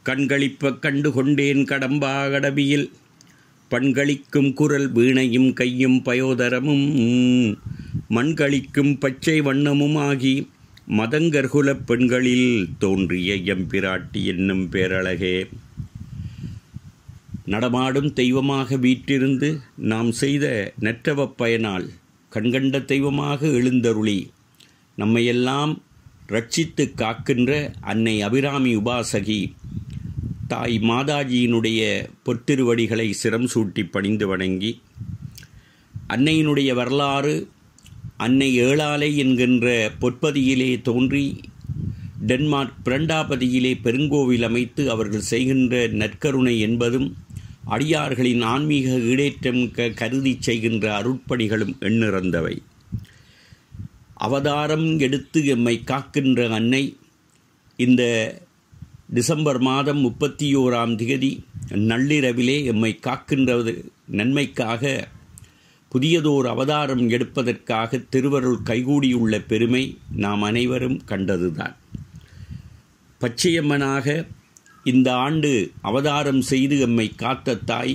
கண்களிப்ப கண்டு கொண்டேன் கடம்பா கடவியில் பண்களிக்கும் குரல் வீணையும் கையும் பயோதரமும் மண்களிக்கும் பச்சை வண்ணமும் ஆகி மதங்கர்குலப் பெண்களில் தோன்றிய எம்பிராட்டி என்னும் பேரழகே நடமாடும் தெய்வமாக வீற்றிருந்து நாம் செய்த நற்றவப் பயனால் கண்கண்ட தெய்வமாக எழுந்தருளி நம்மையெல்லாம் ரட்சித்து காக்கின்ற அன்னை அபிராமி உபாசகி தாய் மாதாஜியினுடைய பொத்திருவடிகளை சிரம் சூட்டி பணிந்து வணங்கி அன்னையினுடைய வரலாறு அன்னை ஏழாலை என்கின்ற பொற்பதியிலே தோன்றி டென்மார்க் பிரண்டாபதியிலே பெருங்கோவில் அமைத்து அவர்கள் செய்கின்ற நற்கருணை என்பதும் அடியார்களின் ஆன்மீக ஈடேற்றம் க கருதி செய்கின்ற அருட்பணிகளும் எண்ணிறந்தவை அவதாரம் எடுத்து எம்மை காக்கின்ற அன்னை இந்த டிசம்பர் மாதம் முப்பத்தி ஓராம் திகதி நள்ளிரவிலே எம்மை காக்கின்றது நன்மைக்காக புதியதோர் அவதாரம் எடுப்பதற்காக திருவருள் கைகூடியுள்ள பெருமை நாம் அனைவரும் கண்டதுதான் பச்சையம்மனாக இந்த ஆண்டு அவதாரம் செய்து எம்மை காத்த தாய்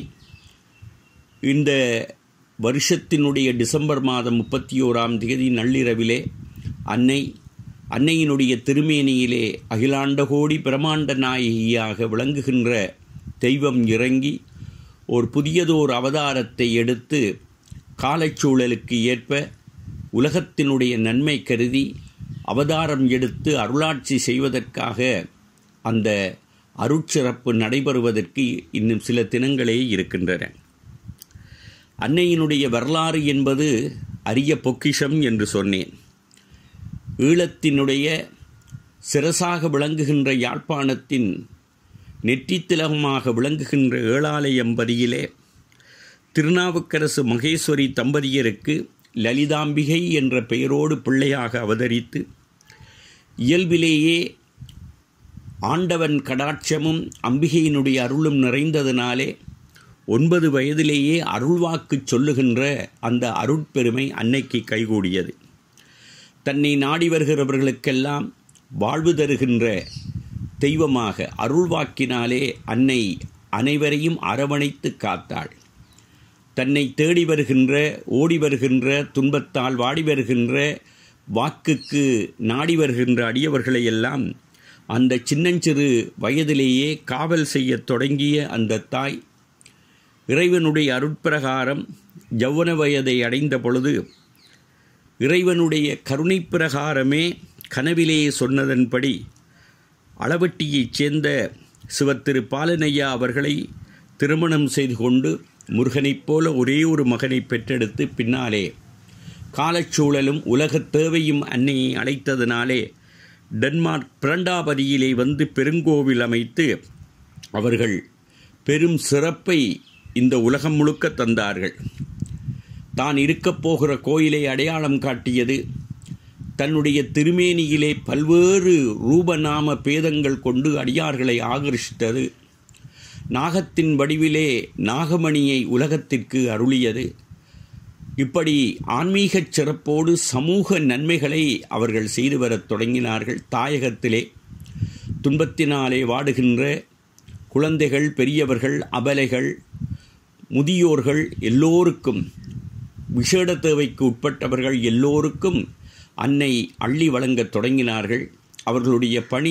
இந்த வருஷத்தினுடைய டிசம்பர் மாதம் முப்பத்தி ஓராம் தேதி நள்ளிரவிலே அன்னை அன்னையினுடைய திருமேனியிலே அகிலாண்டகோடி பிரமாண்ட நாயகியாக விளங்குகின்ற தெய்வம் இறங்கி ஒரு புதியதோர் அவதாரத்தை எடுத்து காலச்சூழலுக்கு ஏற்ப உலகத்தினுடைய நன்மை கருதி அவதாரம் எடுத்து அருளாட்சி செய்வதற்காக அந்த அருட்சிறப்பு நடைபெறுவதற்கு இன்னும் சில தினங்களே இருக்கின்றன அன்னையினுடைய வரலாறு என்பது அரிய பொக்கிஷம் என்று சொன்னேன் ஈழத்தினுடைய சிரசாக விளங்குகின்ற யாழ்ப்பாணத்தின் நெற்றித்திலகமாக விளங்குகின்ற ஏழாலயம்பதியிலே திருநாவுக்கரசு மகேஸ்வரி தம்பதியருக்கு லலிதாம்பிகை என்ற பெயரோடு பிள்ளையாக அவதரித்து இயல்பிலேயே ஆண்டவன் கடாட்சமும் அம்பிகையினுடைய அருளும் நிறைந்ததினாலே ஒன்பது வயதிலேயே அருள்வாக்கு சொல்லுகின்ற அந்த அருட்பெருமை அன்னைக்கு கைகூடியது தன்னை நாடி வருகிறவர்களுக்கெல்லாம் வாழ்வு தருகின்ற தெய்வமாக அருள்வாக்கினாலே அன்னை அனைவரையும் அரவணைத்து காத்தாள் தன்னை தேடி வருகின்ற ஓடி வருகின்ற துன்பத்தால் வாடி வருகின்ற வாக்குக்கு நாடி வருகின்ற அடியவர்களை எல்லாம் அந்த சின்னஞ்சிறு வயதிலேயே காவல் செய்யத் தொடங்கிய அந்த தாய் இறைவனுடைய அருட்பிரகாரம் ஜவ்வன வயதை அடைந்த பொழுது இறைவனுடைய கருணை பிரகாரமே கனவிலே சொன்னதன்படி அளவட்டியைச் சேர்ந்த சிவத்திரு பாலனையா அவர்களை திருமணம் செய்து கொண்டு முருகனைப் போல ஒரே ஒரு மகனை பெற்றெடுத்து பின்னாலே காலச்சூழலும் உலகத் தேவையும் அன்னையை அழைத்ததினாலே டென்மார்க் பிரண்டாபதியிலே வந்து பெருங்கோவில் அமைத்து அவர்கள் பெரும் சிறப்பை இந்த உலகம் முழுக்க தந்தார்கள் தான் இருக்கப் போகிற கோயிலை அடையாளம் காட்டியது தன்னுடைய திருமேனியிலே பல்வேறு ரூபநாம பேதங்கள் கொண்டு அடியார்களை ஆகர்ஷித்தது நாகத்தின் வடிவிலே நாகமணியை உலகத்திற்கு அருளியது இப்படி ஆன்மீகச் சிறப்போடு சமூக நன்மைகளை அவர்கள் செய்து வரத் தொடங்கினார்கள் தாயகத்திலே துன்பத்தினாலே வாடுகின்ற குழந்தைகள் பெரியவர்கள் அபலைகள் முதியோர்கள் எல்லோருக்கும் விஷேட தேவைக்கு உட்பட்டவர்கள் எல்லோருக்கும் அன்னை அள்ளி வழங்கத் தொடங்கினார்கள் அவர்களுடைய பணி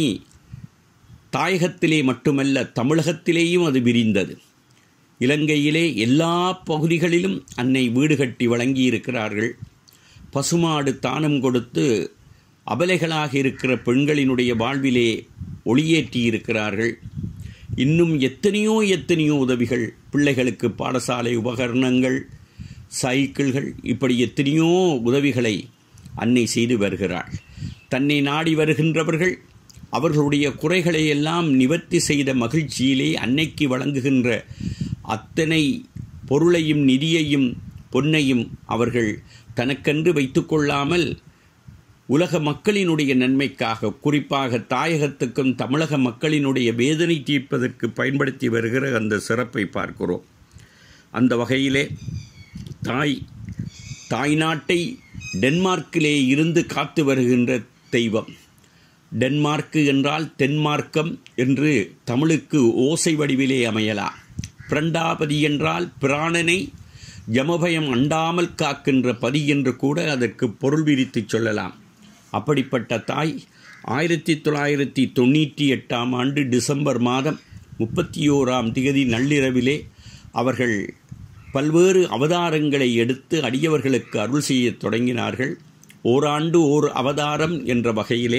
தாயகத்திலே மட்டுமல்ல தமிழகத்திலேயும் அது விரிந்தது இலங்கையிலே எல்லா பகுதிகளிலும் அன்னை வீடு கட்டி வழங்கியிருக்கிறார்கள் பசுமாடு தானம் கொடுத்து அபலைகளாக இருக்கிற பெண்களினுடைய வாழ்விலே ஒளியேற்றி இருக்கிறார்கள் இன்னும் எத்தனையோ எத்தனையோ உதவிகள் பிள்ளைகளுக்கு பாடசாலை உபகரணங்கள் சைக்கிள்கள் இப்படி எத்தனையோ உதவிகளை அன்னை செய்து வருகிறாள் தன்னை நாடி வருகின்றவர்கள் அவர்களுடைய குறைகளை எல்லாம் நிவர்த்தி செய்த மகிழ்ச்சியிலே அன்னைக்கு வழங்குகின்ற அத்தனை பொருளையும் நிதியையும் பொன்னையும் அவர்கள் தனக்கென்று வைத்துக்கொள்ளாமல் உலக மக்களினுடைய நன்மைக்காக குறிப்பாக தாயகத்துக்கும் தமிழக மக்களினுடைய வேதனை தீர்ப்பதற்கு பயன்படுத்தி வருகிற அந்த சிறப்பை பார்க்கிறோம் அந்த வகையிலே தாய் தாய்நாட்டை டென்மார்க்கிலே இருந்து காத்து வருகின்ற தெய்வம் டென்மார்க்கு என்றால் தென்மார்க்கம் என்று தமிழுக்கு ஓசை வடிவிலே அமையலாம் பிரண்டாபதி என்றால் பிராணனை யமபயம் அண்டாமல் காக்கின்ற பதி என்று கூட அதற்கு பொருள் விரித்து சொல்லலாம் அப்படிப்பட்ட தாய் ஆயிரத்தி தொள்ளாயிரத்தி தொண்ணூற்றி எட்டாம் ஆண்டு டிசம்பர் மாதம் முப்பத்தி ஓராம் திகதி நள்ளிரவிலே அவர்கள் பல்வேறு அவதாரங்களை எடுத்து அடியவர்களுக்கு அருள் செய்யத் தொடங்கினார்கள் ஓராண்டு ஓர் அவதாரம் என்ற வகையிலே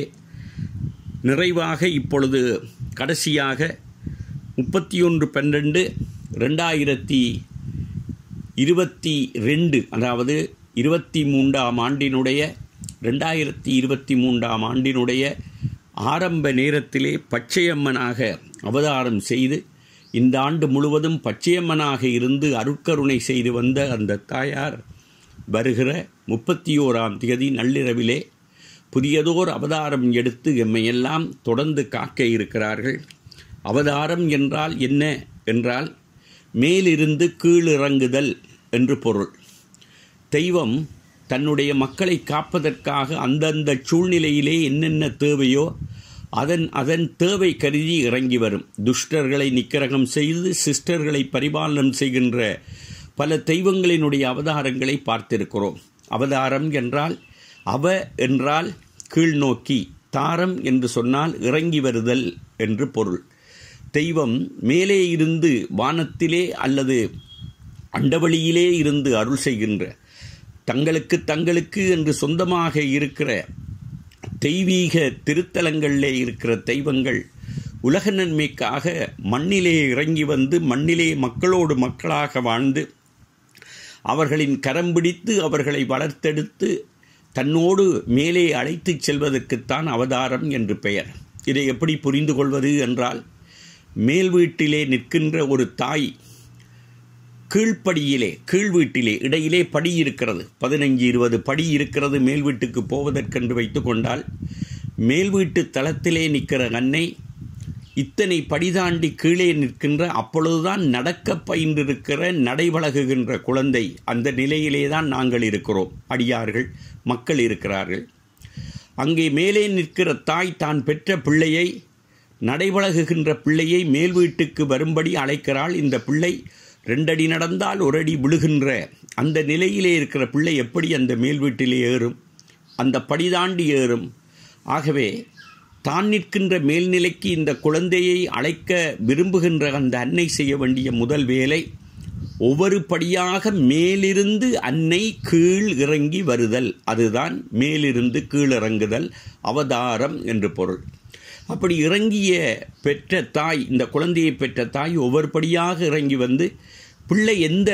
நிறைவாக இப்பொழுது கடைசியாக முப்பத்தி ஒன்று பன்னெண்டு ரெண்டாயிரத்தி இருபத்தி ரெண்டு அதாவது இருபத்தி மூன்றாம் ஆண்டினுடைய ரெண்டாயிரத்தி இருபத்தி மூன்றாம் ஆண்டினுடைய ஆரம்ப நேரத்திலே பச்சையம்மனாக அவதாரம் செய்து இந்த ஆண்டு முழுவதும் பச்சையம்மனாக இருந்து அருட்கருணை செய்து வந்த அந்த தாயார் வருகிற முப்பத்தி ஓராம் தேதி நள்ளிரவிலே புதியதோர் அவதாரம் எடுத்து எம்மையெல்லாம் தொடர்ந்து காக்க இருக்கிறார்கள் அவதாரம் என்றால் என்ன என்றால் மேலிருந்து கீழிறங்குதல் என்று பொருள் தெய்வம் தன்னுடைய மக்களை காப்பதற்காக அந்தந்த சூழ்நிலையிலே என்னென்ன தேவையோ அதன் அதன் தேவை கருதி இறங்கி வரும் துஷ்டர்களை நிக்கரகம் செய்து சிஸ்டர்களை பரிபாலனம் செய்கின்ற பல தெய்வங்களினுடைய அவதாரங்களை பார்த்திருக்கிறோம் அவதாரம் என்றால் அவ என்றால் கீழ்நோக்கி தாரம் என்று சொன்னால் இறங்கி வருதல் என்று பொருள் தெய்வம் மேலே இருந்து வானத்திலே அல்லது அண்டவழியிலே இருந்து அருள் செய்கின்ற தங்களுக்கு தங்களுக்கு என்று சொந்தமாக இருக்கிற தெய்வீக திருத்தலங்களிலே இருக்கிற தெய்வங்கள் உலக நன்மைக்காக மண்ணிலே இறங்கி வந்து மண்ணிலே மக்களோடு மக்களாக வாழ்ந்து அவர்களின் கரம் பிடித்து அவர்களை வளர்த்தெடுத்து தன்னோடு மேலே அழைத்துச் செல்வதற்குத்தான் அவதாரம் என்று பெயர் இதை எப்படி புரிந்து கொள்வது என்றால் மேல் வீட்டிலே நிற்கின்ற ஒரு தாய் கீழ்ப்படியிலே கீழ் வீட்டிலே இடையிலே படி இருக்கிறது பதினஞ்சு இருபது படி இருக்கிறது மேல் வீட்டுக்கு போவதற்கென்று வைத்து கொண்டால் மேல் வீட்டு தளத்திலே நிற்கிற அன்னை இத்தனை படி தாண்டி கீழே நிற்கின்ற அப்பொழுதுதான் நடக்க பயின்றிருக்கிற நடைபழகுகின்ற குழந்தை அந்த நிலையிலே தான் நாங்கள் இருக்கிறோம் அடியார்கள் மக்கள் இருக்கிறார்கள் அங்கே மேலே நிற்கிற தாய் தான் பெற்ற பிள்ளையை நடைபழகுகின்ற பிள்ளையை மேல் வீட்டுக்கு வரும்படி அழைக்கிறாள் இந்த பிள்ளை ரெண்டடி நடந்தால் ஒரு அடி விழுகின்ற அந்த நிலையிலே இருக்கிற பிள்ளை எப்படி அந்த மேல் வீட்டிலே ஏறும் அந்த படிதாண்டி ஏறும் ஆகவே தான் நிற்கின்ற மேல்நிலைக்கு இந்த குழந்தையை அழைக்க விரும்புகின்ற அந்த அன்னை செய்ய வேண்டிய முதல் வேலை ஒவ்வொரு படியாக மேலிருந்து அன்னை கீழ் இறங்கி வருதல் அதுதான் மேலிருந்து கீழ் இறங்குதல் அவதாரம் என்று பொருள் அப்படி இறங்கிய பெற்ற தாய் இந்த குழந்தையை பெற்ற தாய் ஒவ்வொரு படியாக இறங்கி வந்து பிள்ளை எந்த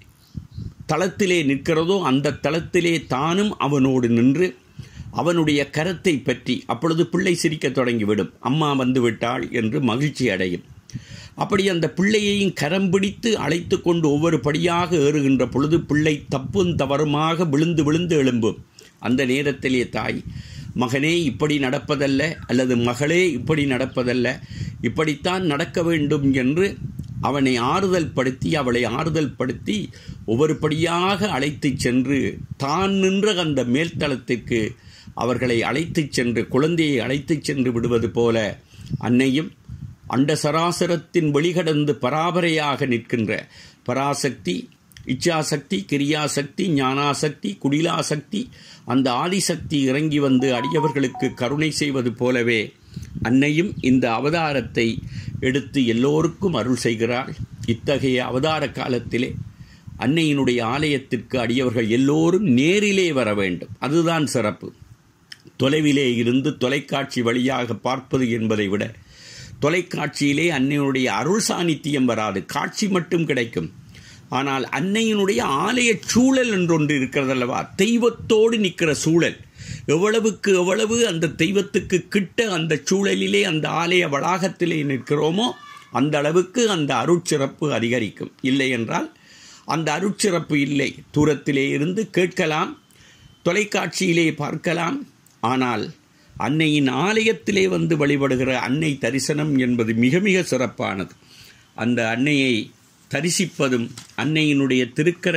தளத்திலே நிற்கிறதோ அந்த தளத்திலே தானும் அவனோடு நின்று அவனுடைய கரத்தை பற்றி அப்பொழுது பிள்ளை சிரிக்க தொடங்கிவிடும் அம்மா வந்து விட்டாள் என்று மகிழ்ச்சி அடையும் அப்படி அந்த பிள்ளையையும் கரம் பிடித்து அழைத்து கொண்டு ஒவ்வொரு படியாக ஏறுகின்ற பொழுது பிள்ளை தப்பும் தவறுமாக விழுந்து விழுந்து எழும்பும் அந்த நேரத்திலே தாய் மகனே இப்படி நடப்பதல்ல அல்லது மகளே இப்படி நடப்பதல்ல இப்படித்தான் நடக்க வேண்டும் என்று அவனை ஆறுதல் படுத்தி அவளை ஆறுதல் படுத்தி ஒவ்வொரு படியாக அழைத்துச் சென்று தான் நின்ற அந்த மேல்தளத்திற்கு அவர்களை அழைத்துச் சென்று குழந்தையை அழைத்துச் சென்று விடுவது போல அன்னையும் அண்ட சராசரத்தின் வெளிகடந்து பராபரையாக நிற்கின்ற பராசக்தி இச்சாசக்தி கிரியாசக்தி ஞானாசக்தி குடிலாசக்தி அந்த ஆதிசக்தி இறங்கி வந்து அடியவர்களுக்கு கருணை செய்வது போலவே அன்னையும் இந்த அவதாரத்தை எடுத்து எல்லோருக்கும் அருள் செய்கிறாள் இத்தகைய அவதார காலத்திலே அன்னையினுடைய ஆலயத்திற்கு அடியவர்கள் எல்லோரும் நேரிலே வர வேண்டும் அதுதான் சிறப்பு தொலைவிலே இருந்து தொலைக்காட்சி வழியாக பார்ப்பது என்பதை விட தொலைக்காட்சியிலே அன்னையினுடைய அருள் சாநித்தியம் வராது காட்சி மட்டும் கிடைக்கும் ஆனால் அன்னையினுடைய ஆலய சூழல் என்றொன்று இருக்கிறதல்லவா தெய்வத்தோடு நிற்கிற சூழல் எவ்வளவுக்கு எவ்வளவு அந்த தெய்வத்துக்கு கிட்ட அந்த சூழலிலே அந்த ஆலய வளாகத்திலே நிற்கிறோமோ அந்த அளவுக்கு அந்த அருட்சிறப்பு அதிகரிக்கும் இல்லை என்றால் அந்த அருட்சிறப்பு இல்லை தூரத்திலே இருந்து கேட்கலாம் தொலைக்காட்சியிலே பார்க்கலாம் ஆனால் அன்னையின் ஆலயத்திலே வந்து வழிபடுகிற அன்னை தரிசனம் என்பது மிக மிக சிறப்பானது அந்த அன்னையை தரிசிப்பதும் அன்னையினுடைய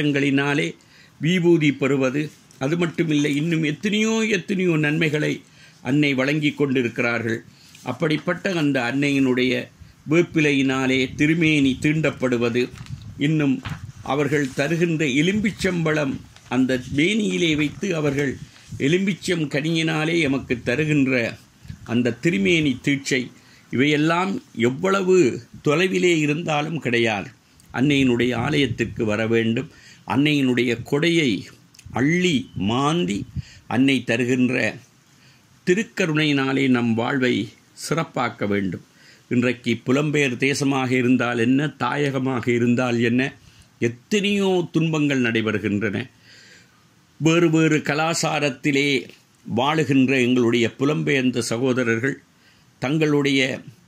திருக்கரங்களினாலே விபூதி பெறுவது அது மட்டுமில்லை இன்னும் எத்தனையோ எத்தனையோ நன்மைகளை அன்னை வழங்கி கொண்டிருக்கிறார்கள் அப்படிப்பட்ட அந்த அன்னையினுடைய வேப்பிலையினாலே திருமேனி தீண்டப்படுவது இன்னும் அவர்கள் தருகின்ற எலும்பிச்சம்பழம் அந்த மேனியிலே வைத்து அவர்கள் எலும்பிச்சம் கனியினாலே எமக்கு தருகின்ற அந்த திருமேனி தீட்சை இவையெல்லாம் எவ்வளவு தொலைவிலே இருந்தாலும் கிடையாது அன்னையினுடைய ஆலயத்திற்கு வர வேண்டும் அன்னையினுடைய கொடையை அள்ளி மாந்தி அன்னை தருகின்ற திருக்கருணையினாலே நம் வாழ்வை சிறப்பாக்க வேண்டும் இன்றைக்கு புலம்பெயர் தேசமாக இருந்தால் என்ன தாயகமாக இருந்தால் என்ன எத்தனையோ துன்பங்கள் நடைபெறுகின்றன வேறு வேறு கலாசாரத்திலே வாழுகின்ற எங்களுடைய புலம்பெயர்ந்த சகோதரர்கள் தங்களுடைய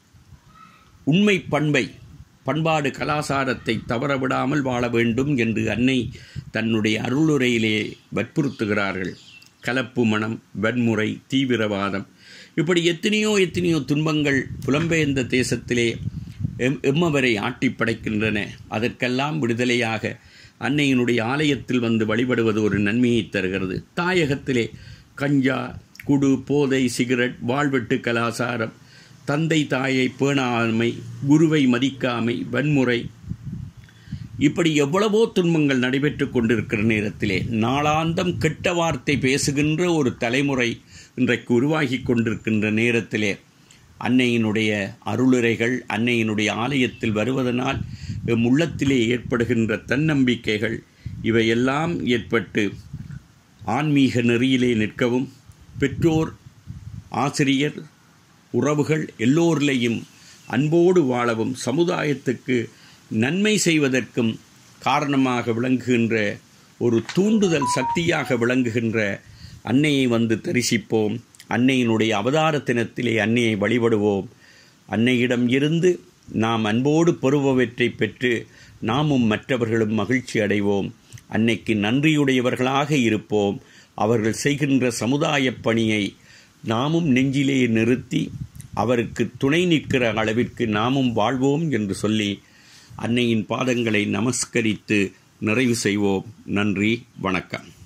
உண்மை பண்பை பண்பாடு கலாசாரத்தை தவறவிடாமல் வாழ வேண்டும் என்று அன்னை தன்னுடைய அருளுரையிலே வற்புறுத்துகிறார்கள் கலப்பு மனம் வன்முறை தீவிரவாதம் இப்படி எத்தனையோ எத்தனையோ துன்பங்கள் புலம்பெயர்ந்த தேசத்திலே எம் எம்மவரை ஆட்டி படைக்கின்றன அதற்கெல்லாம் விடுதலையாக அன்னையினுடைய ஆலயத்தில் வந்து வழிபடுவது ஒரு நன்மையை தருகிறது தாயகத்திலே கஞ்சா குடு போதை சிகரெட் வாழ்வெட்டு கலாசாரம் தந்தை தாயை பேணாமை குருவை மதிக்காமை வன்முறை இப்படி எவ்வளவோ துன்பங்கள் நடைபெற்று கொண்டிருக்கிற நேரத்திலே நாளாந்தம் கெட்ட வார்த்தை பேசுகின்ற ஒரு தலைமுறை இன்றைக்கு உருவாகி கொண்டிருக்கின்ற நேரத்திலே அன்னையினுடைய அருளுரைகள் அன்னையினுடைய ஆலயத்தில் வருவதனால் எம் உள்ளத்திலே ஏற்படுகின்ற தன்னம்பிக்கைகள் இவையெல்லாம் ஏற்பட்டு ஆன்மீக நெறியிலே நிற்கவும் பெற்றோர் ஆசிரியர் உறவுகள் எல்லோரிலையும் அன்போடு வாழவும் சமுதாயத்துக்கு நன்மை செய்வதற்கும் காரணமாக விளங்குகின்ற ஒரு தூண்டுதல் சக்தியாக விளங்குகின்ற அன்னையை வந்து தரிசிப்போம் அன்னையினுடைய அவதார தினத்திலே அன்னையை வழிபடுவோம் அன்னையிடம் இருந்து நாம் அன்போடு பெறுபவற்றை பெற்று நாமும் மற்றவர்களும் மகிழ்ச்சி அடைவோம் அன்னைக்கு நன்றியுடையவர்களாக இருப்போம் அவர்கள் செய்கின்ற சமுதாயப் பணியை நாமும் நெஞ்சிலே நிறுத்தி அவருக்கு துணை நிற்கிற அளவிற்கு நாமும் வாழ்வோம் என்று சொல்லி அன்னையின் பாதங்களை நமஸ்கரித்து நிறைவு செய்வோம் நன்றி வணக்கம்